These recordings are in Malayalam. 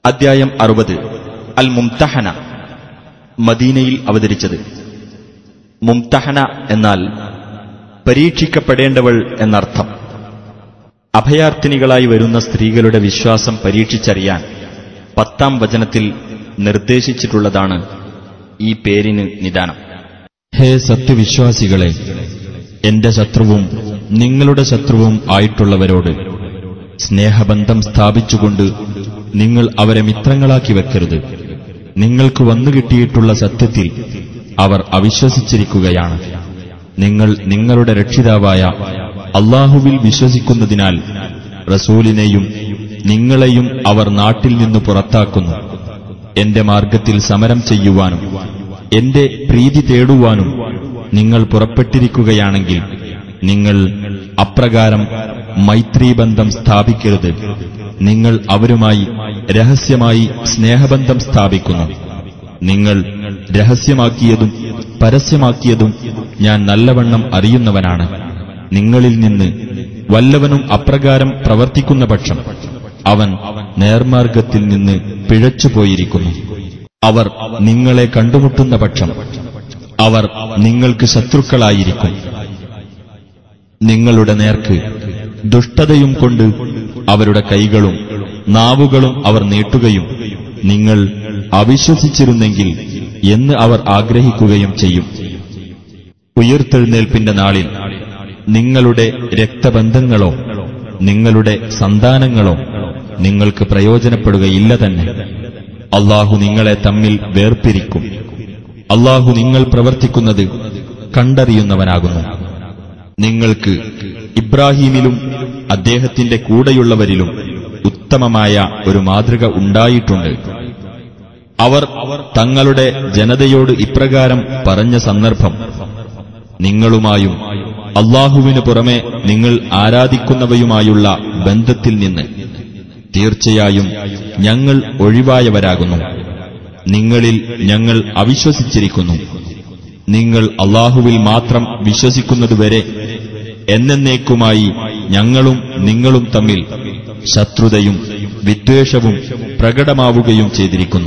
അദ്ധ്യായം അറുപത് അൽ മുംതഹന മദീനയിൽ അവതരിച്ചത് മുംതഹന എന്നാൽ പരീക്ഷിക്കപ്പെടേണ്ടവൾ എന്നർത്ഥം അഭയാർത്ഥിനികളായി വരുന്ന സ്ത്രീകളുടെ വിശ്വാസം പരീക്ഷിച്ചറിയാൻ പത്താം വചനത്തിൽ നിർദ്ദേശിച്ചിട്ടുള്ളതാണ് ഈ പേരിന് നിദാനം ഹേ സത്യവിശ്വാസികളെ എന്റെ ശത്രുവും നിങ്ങളുടെ ശത്രുവും ആയിട്ടുള്ളവരോട് സ്നേഹബന്ധം സ്ഥാപിച്ചുകൊണ്ട് നിങ്ങൾ അവരെ മിത്രങ്ങളാക്കി വെക്കരുത് നിങ്ങൾക്ക് വന്നുകിട്ടിയിട്ടുള്ള സത്യത്തിൽ അവർ അവിശ്വസിച്ചിരിക്കുകയാണ് നിങ്ങൾ നിങ്ങളുടെ രക്ഷിതാവായ അള്ളാഹുവിൽ വിശ്വസിക്കുന്നതിനാൽ റസൂലിനെയും നിങ്ങളെയും അവർ നാട്ടിൽ നിന്ന് പുറത്താക്കുന്നു എന്റെ മാർഗത്തിൽ സമരം ചെയ്യുവാനും എന്റെ പ്രീതി തേടുവാനും നിങ്ങൾ പുറപ്പെട്ടിരിക്കുകയാണെങ്കിൽ നിങ്ങൾ അപ്രകാരം മൈത്രീബന്ധം സ്ഥാപിക്കരുത് നിങ്ങൾ അവരുമായി രഹസ്യമായി സ്നേഹബന്ധം സ്ഥാപിക്കുന്നു നിങ്ങൾ രഹസ്യമാക്കിയതും പരസ്യമാക്കിയതും ഞാൻ നല്ലവണ്ണം അറിയുന്നവനാണ് നിങ്ങളിൽ നിന്ന് വല്ലവനും അപ്രകാരം പ്രവർത്തിക്കുന്ന പക്ഷം അവൻ നേർമാർഗത്തിൽ നിന്ന് പിഴച്ചുപോയിരിക്കുന്നു അവർ നിങ്ങളെ കണ്ടുമുട്ടുന്ന പക്ഷം അവർ നിങ്ങൾക്ക് ശത്രുക്കളായിരിക്കും നിങ്ങളുടെ നേർക്ക് ദുഷ്ടതയും കൊണ്ട് അവരുടെ കൈകളും നാവുകളും അവർ നീട്ടുകയും നിങ്ങൾ അവിശ്വസിച്ചിരുന്നെങ്കിൽ എന്ന് അവർ ആഗ്രഹിക്കുകയും ചെയ്യും ഉയർത്തെഴുന്നേൽപ്പിന്റെ നാളിൽ നിങ്ങളുടെ രക്തബന്ധങ്ങളോ നിങ്ങളുടെ സന്താനങ്ങളോ നിങ്ങൾക്ക് പ്രയോജനപ്പെടുകയില്ല തന്നെ അള്ളാഹു നിങ്ങളെ തമ്മിൽ വേർപിരിക്കും അള്ളാഹു നിങ്ങൾ പ്രവർത്തിക്കുന്നത് കണ്ടറിയുന്നവനാകുന്നു നിങ്ങൾക്ക് ഇബ്രാഹീമിലും അദ്ദേഹത്തിന്റെ കൂടെയുള്ളവരിലും ഉത്തമമായ ഒരു മാതൃക ഉണ്ടായിട്ടുണ്ട് അവർ തങ്ങളുടെ ജനതയോട് ഇപ്രകാരം പറഞ്ഞ സന്ദർഭം നിങ്ങളുമായും അള്ളാഹുവിനു പുറമെ നിങ്ങൾ ആരാധിക്കുന്നവയുമായുള്ള ബന്ധത്തിൽ നിന്ന് തീർച്ചയായും ഞങ്ങൾ ഒഴിവായവരാകുന്നു നിങ്ങളിൽ ഞങ്ങൾ അവിശ്വസിച്ചിരിക്കുന്നു നിങ്ങൾ അള്ളാഹുവിൽ മാത്രം വിശ്വസിക്കുന്നതുവരെ എന്നേക്കുമായി ഞങ്ങളും നിങ്ങളും തമ്മിൽ ശത്രുതയും വിദ്വേഷവും പ്രകടമാവുകയും ചെയ്തിരിക്കുന്നു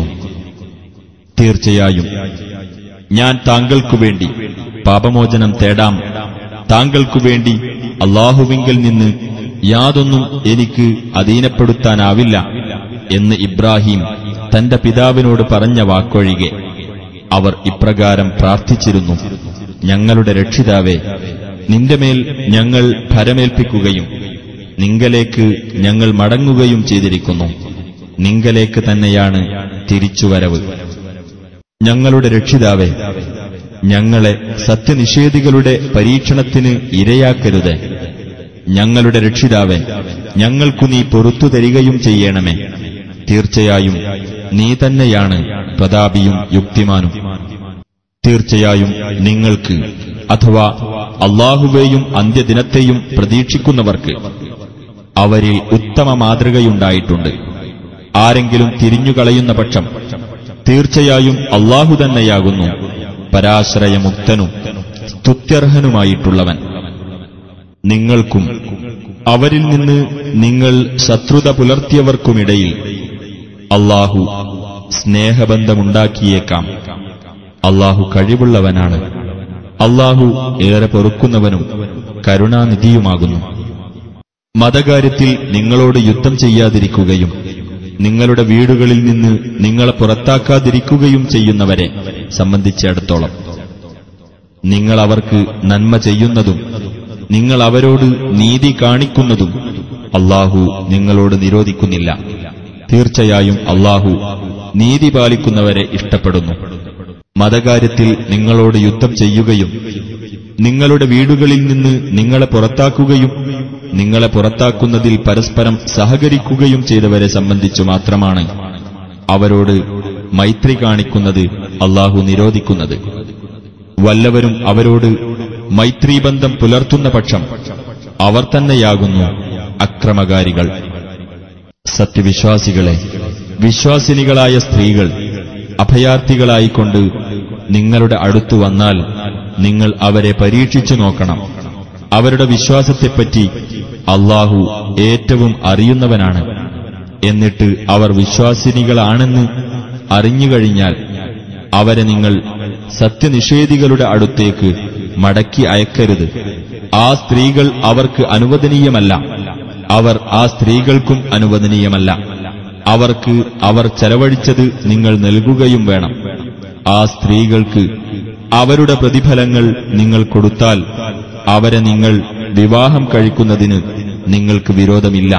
തീർച്ചയായും ഞാൻ താങ്കൾക്കു വേണ്ടി പാപമോചനം തേടാം താങ്കൾക്കു വേണ്ടി അള്ളാഹുവിങ്കിൽ നിന്ന് യാതൊന്നും എനിക്ക് അധീനപ്പെടുത്താനാവില്ല എന്ന് ഇബ്രാഹിം തന്റെ പിതാവിനോട് പറഞ്ഞ വാക്കൊഴികെ അവർ ഇപ്രകാരം പ്രാർത്ഥിച്ചിരുന്നു ഞങ്ങളുടെ രക്ഷിതാവേ നിന്റെ മേൽ ഞങ്ങൾ ഭരമേൽപ്പിക്കുകയും നിങ്കലേക്ക് ഞങ്ങൾ മടങ്ങുകയും ചെയ്തിരിക്കുന്നു നിങ്കലേക്ക് തന്നെയാണ് തിരിച്ചുവരവ് ഞങ്ങളുടെ രക്ഷിതാവേ ഞങ്ങളെ സത്യനിഷേധികളുടെ പരീക്ഷണത്തിന് ഇരയാക്കരുത് ഞങ്ങളുടെ രക്ഷിതാവേ ഞങ്ങൾക്കു നീ പൊറത്തു തരികയും ചെയ്യണമേ തീർച്ചയായും നീ തന്നെയാണ് പ്രതാപിയും യുക്തിമാനും തീർച്ചയായും നിങ്ങൾക്ക് അഥവാ അള്ളാഹുവേയും അന്ത്യദിനത്തെയും പ്രതീക്ഷിക്കുന്നവർക്ക് അവരിൽ ഉത്തമ മാതൃകയുണ്ടായിട്ടുണ്ട് ആരെങ്കിലും തിരിഞ്ഞുകളയുന്ന പക്ഷം തീർച്ചയായും അള്ളാഹു തന്നെയാകുന്നു പരാശ്രയമുക്തനും സ്തുത്യർഹനുമായിട്ടുള്ളവൻ നിങ്ങൾക്കും അവരിൽ നിന്ന് നിങ്ങൾ ശത്രുത പുലർത്തിയവർക്കുമിടയിൽ അള്ളാഹു സ്നേഹബന്ധമുണ്ടാക്കിയേക്കാം അള്ളാഹു കഴിവുള്ളവനാണ് അള്ളാഹു ഏറെ പൊറുക്കുന്നവനും കരുണാനിധിയുമാകുന്നു മതകാര്യത്തിൽ നിങ്ങളോട് യുദ്ധം ചെയ്യാതിരിക്കുകയും നിങ്ങളുടെ വീടുകളിൽ നിന്ന് നിങ്ങളെ പുറത്താക്കാതിരിക്കുകയും ചെയ്യുന്നവരെ സംബന്ധിച്ചിടത്തോളം നിങ്ങൾ അവർക്ക് നന്മ ചെയ്യുന്നതും നിങ്ങൾ അവരോട് നീതി കാണിക്കുന്നതും അള്ളാഹു നിങ്ങളോട് നിരോധിക്കുന്നില്ല തീർച്ചയായും അള്ളാഹു നീതി പാലിക്കുന്നവരെ ഇഷ്ടപ്പെടുന്നു മതകാര്യത്തിൽ നിങ്ങളോട് യുദ്ധം ചെയ്യുകയും നിങ്ങളുടെ വീടുകളിൽ നിന്ന് നിങ്ങളെ പുറത്താക്കുകയും നിങ്ങളെ പുറത്താക്കുന്നതിൽ പരസ്പരം സഹകരിക്കുകയും ചെയ്തവരെ സംബന്ധിച്ചു മാത്രമാണ് അവരോട് മൈത്രി കാണിക്കുന്നത് അള്ളാഹു നിരോധിക്കുന്നത് വല്ലവരും അവരോട് മൈത്രീബന്ധം പുലർത്തുന്ന പക്ഷം അവർ തന്നെയാകുന്നു അക്രമകാരികൾ സത്യവിശ്വാസികളെ വിശ്വാസിനികളായ സ്ത്രീകൾ അഭയാർത്ഥികളായിക്കൊണ്ട് നിങ്ങളുടെ അടുത്തു വന്നാൽ നിങ്ങൾ അവരെ പരീക്ഷിച്ചു നോക്കണം അവരുടെ വിശ്വാസത്തെപ്പറ്റി അള്ളാഹു ഏറ്റവും അറിയുന്നവനാണ് എന്നിട്ട് അവർ വിശ്വാസിനികളാണെന്ന് അറിഞ്ഞുകഴിഞ്ഞാൽ അവരെ നിങ്ങൾ സത്യനിഷേധികളുടെ അടുത്തേക്ക് മടക്കി അയക്കരുത് ആ സ്ത്രീകൾ അവർക്ക് അനുവദനീയമല്ല അവർ ആ സ്ത്രീകൾക്കും അനുവദനീയമല്ല അവർക്ക് അവർ ചെലവഴിച്ചത് നിങ്ങൾ നൽകുകയും വേണം ആ സ്ത്രീകൾക്ക് അവരുടെ പ്രതിഫലങ്ങൾ നിങ്ങൾ കൊടുത്താൽ അവരെ നിങ്ങൾ വിവാഹം കഴിക്കുന്നതിന് നിങ്ങൾക്ക് വിരോധമില്ല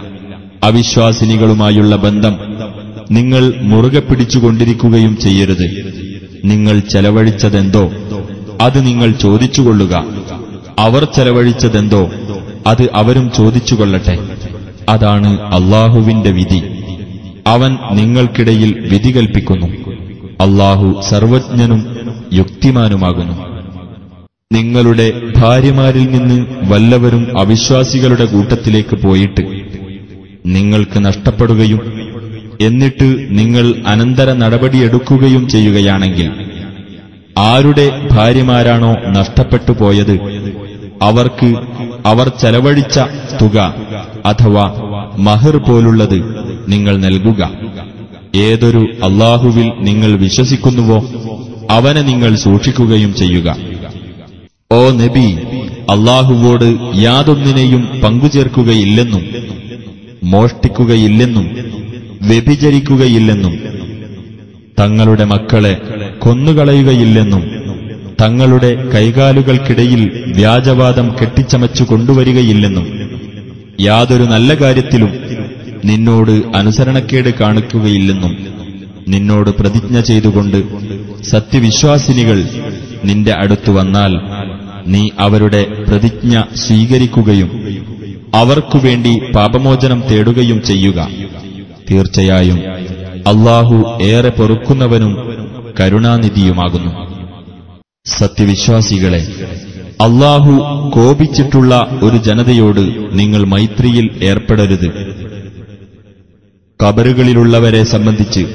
അവിശ്വാസിനികളുമായുള്ള ബന്ധം നിങ്ങൾ മുറുകെ പിടിച്ചുകൊണ്ടിരിക്കുകയും ചെയ്യരുത് നിങ്ങൾ ചെലവഴിച്ചതെന്തോ അത് നിങ്ങൾ ചോദിച്ചുകൊള്ളുക അവർ ചെലവഴിച്ചതെന്തോ അത് അവരും ചോദിച്ചുകൊള്ളട്ടെ അതാണ് അള്ളാഹുവിന്റെ വിധി അവൻ നിങ്ങൾക്കിടയിൽ വിധി കൽപ്പിക്കുന്നു അള്ളാഹു സർവജ്ഞനും യുക്തിമാനുമാകുന്നു നിങ്ങളുടെ ഭാര്യമാരിൽ നിന്ന് വല്ലവരും അവിശ്വാസികളുടെ കൂട്ടത്തിലേക്ക് പോയിട്ട് നിങ്ങൾക്ക് നഷ്ടപ്പെടുകയും എന്നിട്ട് നിങ്ങൾ അനന്തര നടപടിയെടുക്കുകയും ചെയ്യുകയാണെങ്കിൽ ആരുടെ ഭാര്യമാരാണോ നഷ്ടപ്പെട്ടു പോയത് അവർക്ക് അവർ ചെലവഴിച്ച തുക അഥവാ മഹർ പോലുള്ളത് നിങ്ങൾ നൽകുക ഏതൊരു അള്ളാഹുവിൽ നിങ്ങൾ വിശ്വസിക്കുന്നുവോ അവനെ നിങ്ങൾ സൂക്ഷിക്കുകയും ചെയ്യുക ഓ നബി അള്ളാഹുവോട് യാതൊന്നിനെയും പങ്കുചേർക്കുകയില്ലെന്നും മോഷ്ടിക്കുകയില്ലെന്നും വ്യഭിചരിക്കുകയില്ലെന്നും തങ്ങളുടെ മക്കളെ കൊന്നുകളയുകയില്ലെന്നും തങ്ങളുടെ കൈകാലുകൾക്കിടയിൽ വ്യാജവാദം കെട്ടിച്ചമച്ചു കൊണ്ടുവരികയില്ലെന്നും യാതൊരു നല്ല കാര്യത്തിലും നിന്നോട് അനുസരണക്കേട് കാണിക്കുകയില്ലെന്നും നിന്നോട് പ്രതിജ്ഞ ചെയ്തുകൊണ്ട് സത്യവിശ്വാസിനികൾ നിന്റെ അടുത്തു വന്നാൽ നീ അവരുടെ പ്രതിജ്ഞ സ്വീകരിക്കുകയും അവർക്കുവേണ്ടി പാപമോചനം തേടുകയും ചെയ്യുക തീർച്ചയായും അള്ളാഹു ഏറെ പൊറുക്കുന്നവനും കരുണാനിധിയുമാകുന്നു സത്യവിശ്വാസികളെ അള്ളാഹു കോപിച്ചിട്ടുള്ള ഒരു ജനതയോട് നിങ്ങൾ മൈത്രിയിൽ ഏർപ്പെടരുത് കബറുകളിലുള്ളവരെ സംബന്ധിച്ച്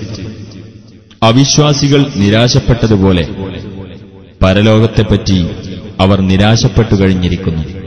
അവിശ്വാസികൾ നിരാശപ്പെട്ടതുപോലെ പരലോകത്തെപ്പറ്റി അവർ നിരാശപ്പെട്ടു കഴിഞ്ഞിരിക്കുന്നു